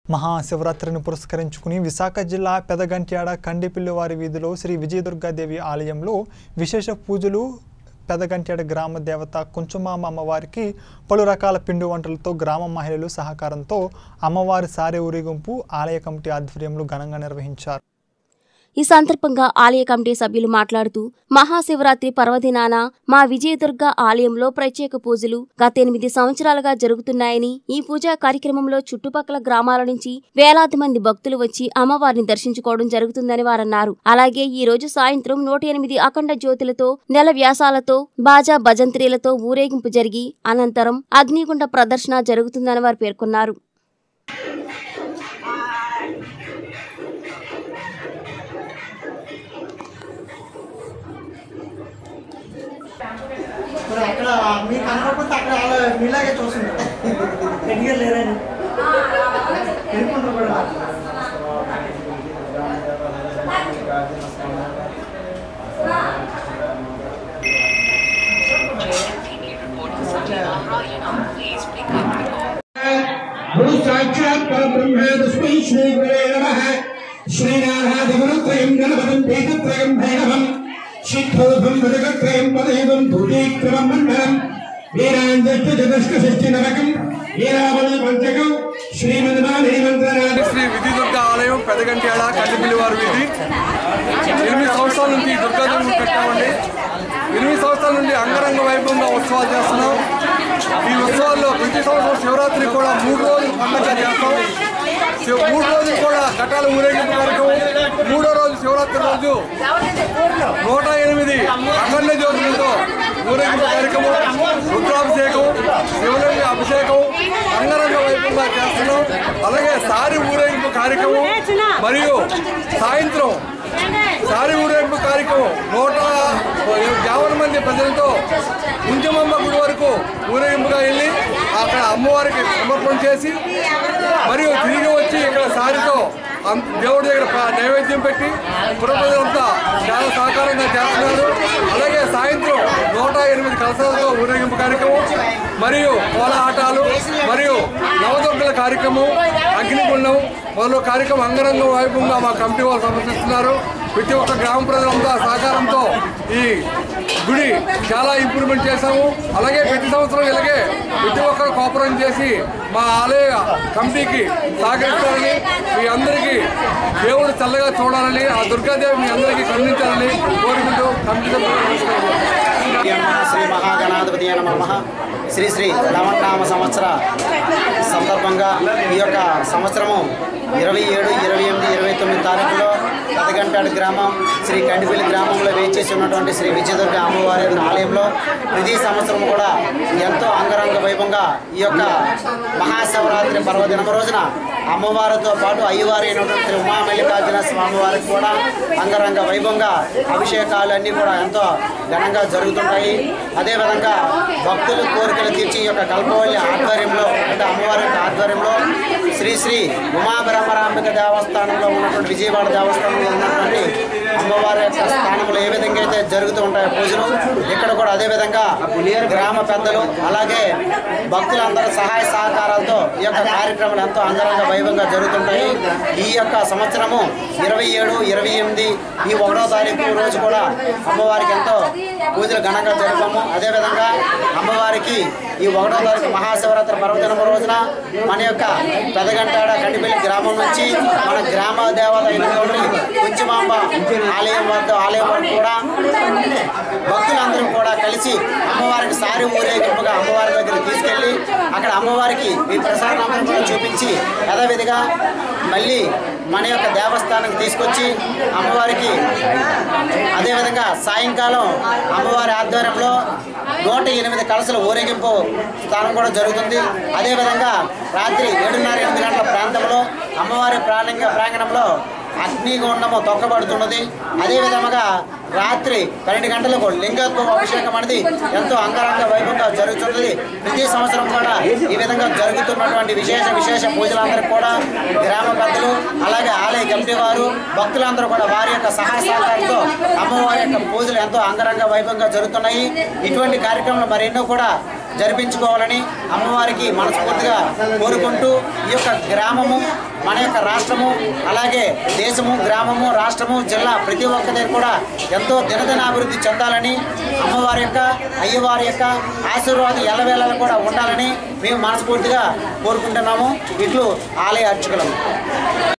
మహాశివరాత్రిని పురస్కరించుకుని విశాఖ జిల్లా పెదగంట్యాడ కండిపిల్లివారి వీధిలో శ్రీ విజయదుర్గాదేవి ఆలయంలో విశేష పూజలు పెదగంట్యాడ గ్రామ దేవత కుంచుమామ అమ్మవారికి పలు రకాల పిండి వంటలతో గ్రామ మహిళలు సహకారంతో అమ్మవారి సారే ఊరేగింపు ఆలయ కమిటీ ఆధ్వర్యంలో ఘనంగా నిర్వహించారు ఈ సందర్భంగా ఆలయ కమిటీ సభ్యులు మాట్లాడుతూ మహాశివరాత్రి పర్వదినాన మా విజయదుర్గ ఆలయంలో ప్రత్యేక పూజలు గత ఎనిమిది సంవత్సరాలుగా జరుగుతున్నాయని ఈ పూజా కార్యక్రమంలో చుట్టుపక్కల గ్రామాల నుంచి వేలాది మంది భక్తులు వచ్చి అమ్మవారిని దర్శించుకోవడం జరుగుతుందని వారన్నారు అలాగే ఈ రోజు సాయంత్రం నూట ఎనిమిది అఖండ జ్యోతులతో నెల వ్యాసాలతో బాజా భజంత్రీలతో ఊరేగింపు జరిగి అనంతరం అగ్నిగుండ ప్రదర్శన జరుగుతుందని వారు పేర్కొన్నారు మరి అక్కడ మీకు కనపడకపోతే అక్కడ వాళ్ళు మీలాగే చూస్తుంటారు గట్టిగా లేరని వెళ్ళిపోతారు కూడా गुरु साक्षात् परब्रह्म तस्मै श्री गुरवे नमः श्रीनारायणत्रयं गणपतिं वेदत्रयं भैरवं सिद्धोधं वदकत्रयं पदैवं भूतीक्रमं मण्डलं वीराञ्जष्टचतुष्कषष्टिनवकं वीरावली पञ्चकं श्रीमन्मानेमन्त्रनाथ శ్రీ విధి దుర్గా ఆలయం పెదగంటేడ కందిపిల్లి వారి వీధి ఎనిమిది సంవత్సరాల నుంచి ఈ దుర్గాదేవిని పెట్టామండి ఎనిమిది సంవత్సరాల నుండి అంగరంగ వైభవంగా ఉత్సవాలు చేస్తున్నాం ఈ ఉత్సవాల్లో ప్రతి సంవత్సరం శివరాత్రి కూడా మూడు రోజులు పండుగ చేస్తాం శివ- మూడు రోజులు కూడా ఘటాల ఊరేగింపు కార్యక్రమం మూడో రోజు శివరాత్రి రోజు నూట ఎనిమిది అఖండ జ్యోతులతో ఊరేగింపు కార్యక్రమం రుద్రాభిషేకం శివలింగ అభిషేకం అంగరంగ వైభవంగా చేస్తున్నాం అలాగే సారి ఊరేగింపు కార్యక్రమం మరియు సాయంత్రం సారి ఊరేగింపు కార్యక్రమం నూట యాభై మంది ప్రజలతో కుంజమమ్మ గుడి వరకు ఊరేగింపుగా వెళ్ళి అక్కడ అమ్మవారికి సమర్పణ చేసి మరియు తిరిగి వచ్చి ఇక్కడ సారితో అం- దేవుడి దగ్గర ప్ర- నైవేద్యం పెట్టి పుర ప్రజలంతా చాలా సహకారంగా చేస్తున్నారు అలాగే సాయంత్రం నూట ఎనిమిది కలశాలతో ఊరేగింపు కార్యక్రమం మరియు కోల ఆటాలు మరియు నవదుర్గల కార్యక్రమం అగ్నిగుండం మొదలు కార్యక్రమం అంగరంగ వైభవంగా మా కమిటీ వాళ్ళు సమర్పిస్తున్నారు ప్రతి ఒక్క గ్రామ ప్రజలంతా సహకారంతో ఈ గుడి చాలా ఇంప్రూవ్మెంట్ చేశాము అలాగే ప్రతి సంవత్సరం ఇలాగే ప్రతి ఒక్కరు కోఆపరేట్ చేసి మా ఆలయ కమిటీకి సహకరిస్తారని మీ అందరికీ దేవుడు చల్లగా చూడాలని ఆ దుర్గాదేవి మీ అందరికీ కరుణించాలని కోరుకుంటూ కమిటీ సభ్యులకు నమస్కారం శ్రీ మహాగణాధిపతి నమ శ్రీ శ్రీ లవణనామ సంవత్సర సందర్భంగా ఈ యొక్క సంవత్సరము ఇరవై ఏడు ఇరవై ఎనిమిది ఇరవై తొమ్మిది తారీఖులో పెదగంటాడు గ్రామం శ్రీ కండిపల్లి గ్రామంలో వేచేసి ఉన్నటువంటి శ్రీ విజయదుర్గ అమ్మవారి యొక్క ఆలయంలో ప్రతి సంవత్సరం కూడా ఎంతో అంగరంగ వైభవంగా ఈ యొక్క మహాశివరాత్రి పర్వదినం రోజున అమ్మవారితో పాటు అయ్యవారి అయినటువంటి శ్రీ ఉమామల్లికార్జున స్వామివారికి కూడా అంగరంగ వైభవంగా అభిషేకాలు అన్నీ కూడా ఎంతో ఘనంగా జరుగుతుంటాయి అదేవిధంగా భక్తుల కోరికలు తీర్చి ఈ యొక్క కల్పవల్లి ఆధ్వర్యంలో అంటే అమ్మవారి యొక్క ఆధ్వర్యంలో శ్రీ శ్రీ ఉమాబ్రహ్మరాంబిక దేవస్థానంలో ఉన్నటువంటి విజయవాడ దేవస్థానంలో ఉన్నటువంటి అమ్మవారి యొక్క స్థానంలో ఏ విధంగా అయితే జరుగుతూ ఉంటాయో పూజలు ఇక్కడ కూడా అదే విధంగా గ్రామ పెద్దలు అలాగే భక్తులందరూ సహాయ సహకారాలతో ఈ యొక్క కార్యక్రమాలు ఎంతో అంగరంగ వైభవంగా జరుగుతుంటాయి ఈ యొక్క సంవత్సరము ఇరవై ఏడు ఇరవై ఎనిమిది ఈ ఒకటో తారీఖు రోజు కూడా అమ్మవారికి ఎంతో పూజలు ఘనంగా జరుపాము అదేవిధంగా అమ్మవారికి ఈ ఒకటో తారీఖు మహాశివరాత్రి పర్వదినం రోజున మన యొక్క పెదగంటాడ కండిపల్లి గ్రామం నుంచి మన గ్రామ దేవత అయినటువంటి కుంచుమాంబ ఆలయం వద్ద ఆలయం వరకు కూడా భక్తులందరూ కూడా కలిసి అమ్మవారికి సారి ఊరేగింపుగా అమ్మవారి దగ్గర తీసుకెళ్ళి అక్కడ అమ్మవారికి ఈ ప్రసాదం కూడా చూపించి యథావిధిగా మళ్ళీ మన యొక్క దేవస్థానానికి తీసుకొచ్చి అమ్మవారికి అదేవిధంగా సాయంకాలం అమ్మవారి ఆధ్వర్యంలో నూట ఎనిమిది కలసల ఊరేగింపు స్థానం కూడా జరుగుతుంది అదేవిధంగా రాత్రి ఏడున్నర ఎనిమిది గంటల ప్రాంతంలో అమ్మవారి ప్రాణింగ ప్రాంగణంలో అగ్నిగుండము తొక్కబడుతున్నది అదే విధముగా రాత్రి పన్నెండు గంటలకు లింగత్వ అభిషేకం అనేది ఎంతో అంగరంగ వైభవంగా జరుగుతున్నది ప్రతి సంవత్సరం కూడా ఈ విధంగా జరుగుతున్నటువంటి విశేష విశేష పూజలందరికీ కూడా గ్రామ పెద్దలు అలాగే ఆలయ కమిటీ వారు భక్తులందరూ కూడా వారి యొక్క సహాయ సహకారంతో అమ్మవారి యొక్క పూజలు ఎంతో అంగరంగ వైభవంగా జరుగుతున్నాయి ఇటువంటి కార్యక్రమాలు మరెన్నో కూడా జరిపించుకోవాలని అమ్మవారికి మనస్ఫూర్తిగా కోరుకుంటూ ఈ యొక్క గ్రామము మన యొక్క రాష్ట్రము అలాగే దేశము గ్రామము రాష్ట్రము జిల్లా ప్రతి ఒక్కరి కూడా ఎంతో దినదిన అభివృద్ధి చెందాలని అమ్మవారి యొక్క అయ్యవారి యొక్క ఆశీర్వాదం ఎల్లవేళలా కూడా ఉండాలని మేము మనస్ఫూర్తిగా కోరుకుంటున్నాము ఇట్లు ఆలయ అర్చకులము